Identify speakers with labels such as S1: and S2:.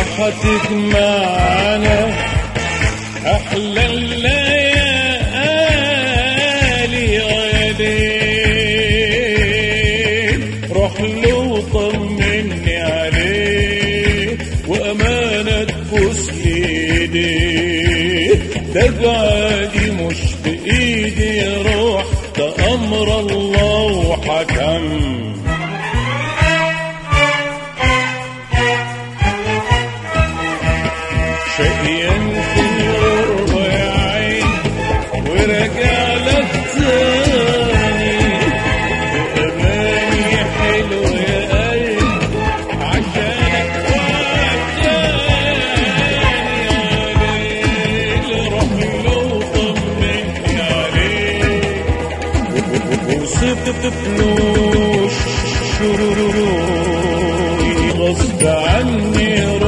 S1: راح تجمعنا أحلى الليالي يا ليل روح له طمني عليه وأمانة تبوس إيديه ده بعدي مش بإيدي روح ده أمر الله وحكم شقيان في الغربة يا عين ورجع لك تاني بأماني حلو يا قلب عشانك وعشاني عليل روح له طمني عليه وصفت فلوس شرورو غصب عني